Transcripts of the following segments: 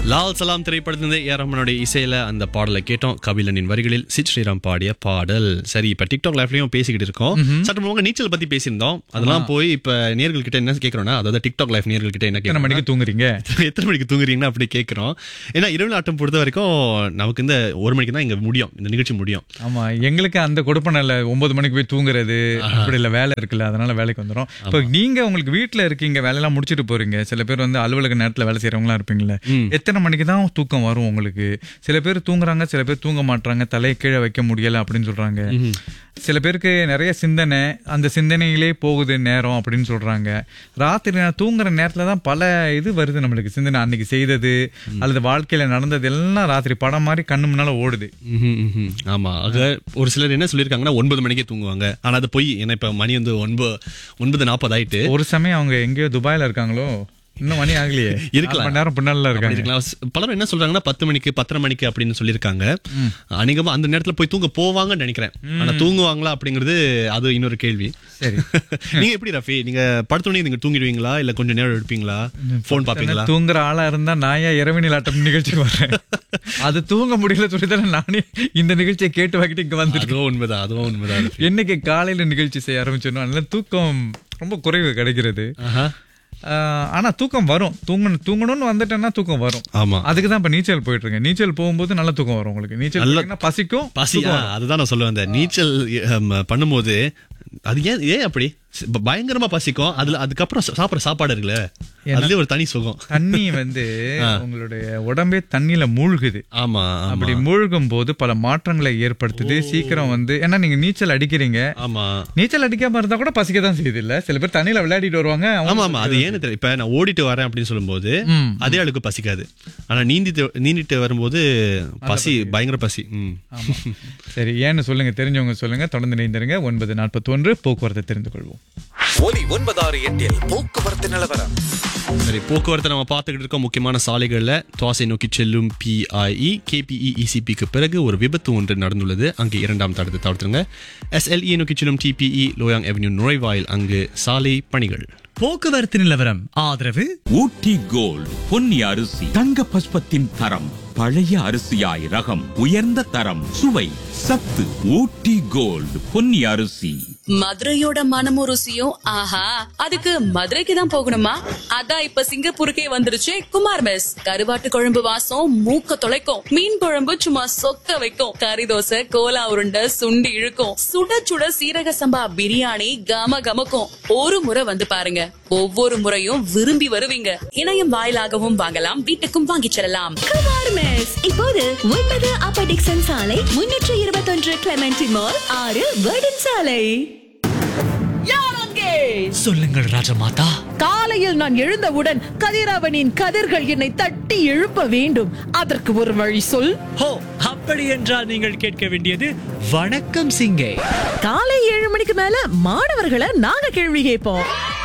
லால் சலாம் திரைப்படத்திலிருந்து ஏ ரஹ்மானுடைய இசையில அந்த பாடலை கேட்டோம் கபிலனின் வரிகளில் சித் ஸ்ரீராம் பாடிய பாடல் சரி இப்ப டிக்டாக் லைஃப்லயும் பேசிக்கிட்டு இருக்கோம் சற்று முன்னாடி நீச்சல் பத்தி பேசியிருந்தோம் அதெல்லாம் போய் இப்ப நேர்கள் கிட்ட என்ன கேக்குறோம்னா அதாவது டிக்டாக் லைஃப் நேர்கள் கிட்ட என்ன எத்தனை கேட்கணும் மணிக்கு தூங்குறீங்க எத்தனை மணிக்கு தூங்குறீங்கன்னா அப்படி கேட்குறோம் ஏன்னா இரவு ஆட்டம் பொறுத்த வரைக்கும் நமக்கு இந்த ஒரு மணிக்கு தான் இங்க முடியும் இந்த நிகழ்ச்சி முடியும் ஆமா எங்களுக்கு அந்த கொடுப்பனை இல்ல ஒன்பது மணிக்கு போய் தூங்குறது அப்படி இல்ல வேலை இருக்குல்ல அதனால வேலைக்கு வந்துடும் இப்போ நீங்க உங்களுக்கு வீட்டுல இருக்கீங்க வேலையெல்லாம் முடிச்சிட்டு போறீங்க சில பேர் வந்து அலுவலக நேரத்துல வேலை செய்யறவங்களா இருப்பீங்கல்ல எத்தனை மணிக்கு தான் தூக்கம் வரும் உங்களுக்கு சில பேர் தூங்குறாங்க சில பேர் தூங்க மாட்றாங்க தலையை கீழே வைக்க முடியல அப்படின்னு சொல்றாங்க சில பேருக்கு நிறைய சிந்தனை அந்த சிந்தனையிலே போகுது நேரம் அப்படின்னு சொல்றாங்க ராத்திரி நான் தூங்குற நேரத்துல தான் பல இது வருது நம்மளுக்கு சிந்தனை அன்னைக்கு செய்தது அல்லது வாழ்க்கையில நடந்தது எல்லாம் ராத்திரி படம் மாதிரி கண்ணு முன்னால ஓடுது ம்ஹும், ம்ஹும். ஆமா ஆக ஒரு சிலர் என்ன சொல்லியிருக்காங்கன்னா ஒன்பது மணிக்கே தூங்குவாங்க ஆனா அது பொய் ஏன்னா இப்ப மணி வந்து ஒன்பது ஒன்பது நாற்பது ஆயிட்டு ஒரு சமயம் அவங்க எங்கேயோ துபாயில இருக்காங்களோ இன்னும் மணி ஆகலையே இருக்கலாம். நாலு மணி நேரம் பின்னால அப்படி இருக்காங்க இருக்கலாம். பலரும் என்ன சொல்றாங்கன்னா பத்து மணிக்கு பத்தரை மணிக்கு அப்படின்னு சொல்லியிருக்காங்க அநேகமா அந்த நேரத்துல போய் தூங்க போவாங்கன்னு நினைக்கிறேன் ஆனா தூங்குவாங்களா அப்படிங்கிறது அது இன்னொரு கேள்வி சரி. நீங்க எப்படி ரஃபி நீங்க படுத்தோடனே நீங்க தூங்கிடுவீங்களா இல்ல கொஞ்சம் நேரம் எடுப்பீங்களா போன் பாப்பீங்களா தூங்குற ஆளா இருந்தா நான் ஏன் இரவினில் ஆட்டம் நிகழ்ச்சிக்கு வரேன் அது தூங்க முடியல சொல்லிதானே நானே இந்த நிகழ்ச்சியை கேட்டு வாங்கிட்டு இங்க வந்துருக்கேன் அதுவும் உண்மைதான் அதுவும் உண்மைதான் ரஃபி. என்னைக்கு காலையில நிகழ்ச்சி செய்ய ஆரம்பிச்சோம் அதனால தூக்கம் ரொம்ப குறைவு கிடைக்கிறது ஆஹா. ஆஹ் ஆனா தூக்கம் வரும் தூங்கணும் தூங்கணும்னு வந்துட்டேன்னா தூக்கம் வரும் ஆமா அதுக்கு தான் இப்ப நீச்சல் போயிட்டு இருக்கேன் நீச்சல் போகும்போது நல்ல தூக்கம் வரும் உங்களுக்கு நீச்சல் நல்ல- போனீங்கன்னா பசிக்கும் பசி ஆ, அதுதான் நான் சொல்லுவேன் அந்த நீச்சல் ஹம், பண்ணும்போது அது ஏன் ஏன் அப்படி ப- பயங்கரமா பசிக்கும் அதுல அதுக்கப்புறம் சா- சாப்பிடுற சாப்பாடு இருக்குல்ல அதுலயே ஒரு தனி சுகம் தண்ணி வந்து உங்களுடைய உடம்பே தண்ணியில மூழ்குது ஆமா ஆமா அப்படி மூழ்கும் போது பல மாற்றங்களை ஏற்படுத்துது சீக்கிரம் வந்து ஏன்னா நீங்க நீச்சல் அடிக்கிறீங்க ஆமா நீச்சல் அடிக்காம இருந்தா கூட பசிக்க தான் செய்யுது இல்ல சில பேர் தண்ணியில விளையாடிட்டு வருவாங்க அவங்க ஆமா ஆமா அது ஏன்னு தெரியல இப்ப நான் ஓடிட்டு வரேன் அப்படின்னு சொல்லும்போது ம். அதே அளவுக்கு பசிக்காது ஆனா நீந்திட்டு நீந்திட்டு வரும்போது பசி பயங்கர பசி ம். ஆமா. சரி ஏன்னு சொல்லுங்க தெரிஞ்சவங்க சொல்லுங்க தொடர்ந்து இணைந்திருங்க ஒன்பது நாற்பத்தி ஒன்று போக்குவரத்தை தெரிந்து கொள்வோம் ஒலி ஒன்பதாறு எட்டில் போக்குவரத்து நிலவரம் சரி போக்குவரத்தை நம்ம பார்த்துக்கிட்டு இருக்கோம் முக்கியமான சாலைகள்ல துவாசை நோக்கி செல்லும் பிஐஇ கேபிஇ இசிபிக்கு பிறகு ஒரு விபத்து ஒன்று நடந்துள்ளது அங்கு இரண்டாம் தடத்தை தவிர்த்துருங்க எஸ்எல்இ நோக்கி செல்லும் டிபிஇ லோயாங் அவென்யூ நுழைவாயில் அங்கு சாலை பணிகள் போக்குவரத்து நிலவரம் ஆதரவு ஊட்டி கோல்ட் பொன்னி அரிசி தங்க பஸ்பத்தின் தரம் பழைய அரிசியாய் ரகம் உயர்ந்த தரம் சுவை சத்து ஊட்டி கோல்ட் பொன்னி அரிசி மதுரையோட மனமும் ருசியும் ஆஹா அதுக்கு மதுரைக்கு தான் போகணுமா அதான் இப்ப சிங்கப்பூருக்கே வந்துருச்சு குமார் மெஸ் கருவாட்டு குழம்பு வாசம் மூக்க தொலைக்கும் மீன் குழம்பு சும்மா சொக்க வைக்கும் கறி தோசை கோலா உருண்டை சுண்டி இழுக்கும் சுட சுட சீரக சம்பா பிரியாணி கம கமக்கும் ஒரு முறை வந்து பாருங்க ஒவ்வொரு முறையும் விரும்பி வருவீங்க இணையம் வாயிலாகவும் வாங்கலாம் வீட்டுக்கும் வாங்கிச் செல்லலாம் குமார் மெஸ் இப்போது ஒன்பது அப்பர் டிக்சன் சாலை முன்னூற்று இருபத்தொன்று கிளமெண்டி மால் ஆறு வேர்டன் சாலை சொல்லுங்கள் ராஜமாதா காலையில் நான் எழுந்தவுடன் கதிரவனின் கதிர்கள் என்னை தட்டி எழுப்ப வேண்டும் அதற்கு ஒரு வழி சொல் ஹோ அப்படி என்றால் நீங்கள் கேட்க வேண்டியது வணக்கம் சிங்கே காலை ஏழு மணிக்கு மேல மாணவர்களை நாங்க கேள்வி கேட்போம்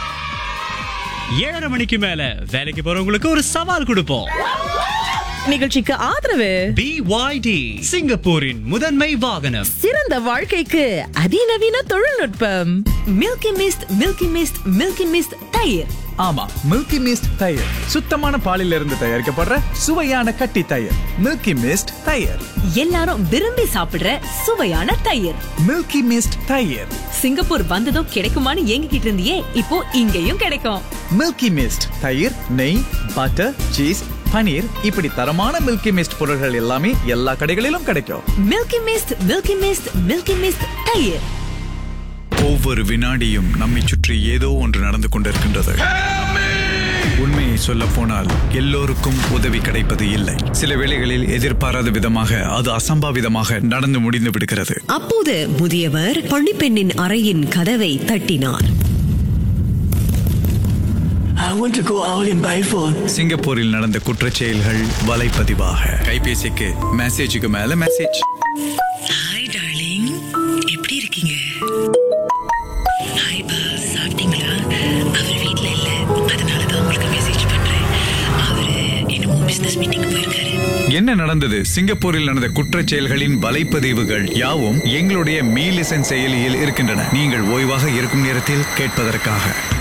ஏழரை மணிக்கு மேல வேலைக்கு போறவங்களுக்கு ஒரு சவால் கொடுப்போம் நிகழ்ச்சிக்கு ஆதரவு பிஒய்டி சிங்கப்பூரின் முதன்மை வாகனம் சிறந்த வாழ்க்கைக்கு அதிநவீன தொழில்நுட்பம் Milky Mist Milky Mist Milky Mist தயிர் ஆமா மில்கி மிஸ்ட் தயிர் சுத்தமான பாலில் இருந்து தயாரிக்கப்படுற சுவையான கட்டி தயிர் மில்கி மிஸ்ட் தயிர் எல்லாரும் விரும்பி சாப்பிடுற சுவையான தயிர் மில்கி மிஸ்ட் தயிர் சிங்கப்பூர் வந்ததும் கிடைக்குமான்னு ஏங்கிக்கிட்டு இருந்தியே இப்போ இங்கேயும் கிடைக்கும் மில்கி மிஸ்ட் தயிர் நெய் பட்டர் சீஸ் பனீர் இப்படி தரமான மில்கி மிஸ்ட் பொருட்கள் எல்லாமே எல்லா கடைகளிலும் கிடைக்கும் Milky Mist Milky Mist Milky Mist தயிர் ஒவ்வொரு வினாடியும் நம்மை சுற்றி ஏதோ ஒன்று நடந்து கொண்டிருக்கின்றது உண்மையை சொல்ல போனால் எல்லோருக்கும் உதவி கிடைப்பது இல்லை சில வேளைகளில் எதிர்பாராத விதமாக அது அசம்பாவிதமாக நடந்து முடிந்து விடுகிறது அப்போது முதியவர் பணிப்பெண்ணின் அறையின் கதவை தட்டினார் சிங்கப்பூரில் நடந்த குற்றச் செயல்கள் வலைப்பதிவாக கைபேசிக்கு மெசேஜுக்கு மேல மெசேஜ் ஹாய் டார்லிங் எப்படி இருக்கீங்க ஹாய் பா சாப்பிட்டீங்களா அவர் வீட்ல இல்ல அதனால தான் உங்களுக்கு மெசேஜ் பண்றேன் அவரு என்னமோ பிசினஸ் மீட்டிங் போயிருக்காரு என்ன நடந்தது சிங்கப்பூரில் நடந்த குற்றச் செயல்களின் வலைப்பதிவுகள் யாவும் எங்களுடைய மீ லிசன் செயலியில் இருக்கின்றன நீங்கள் ஓய்வாக இருக்கும் நேரத்தில் கேட்பதற்காக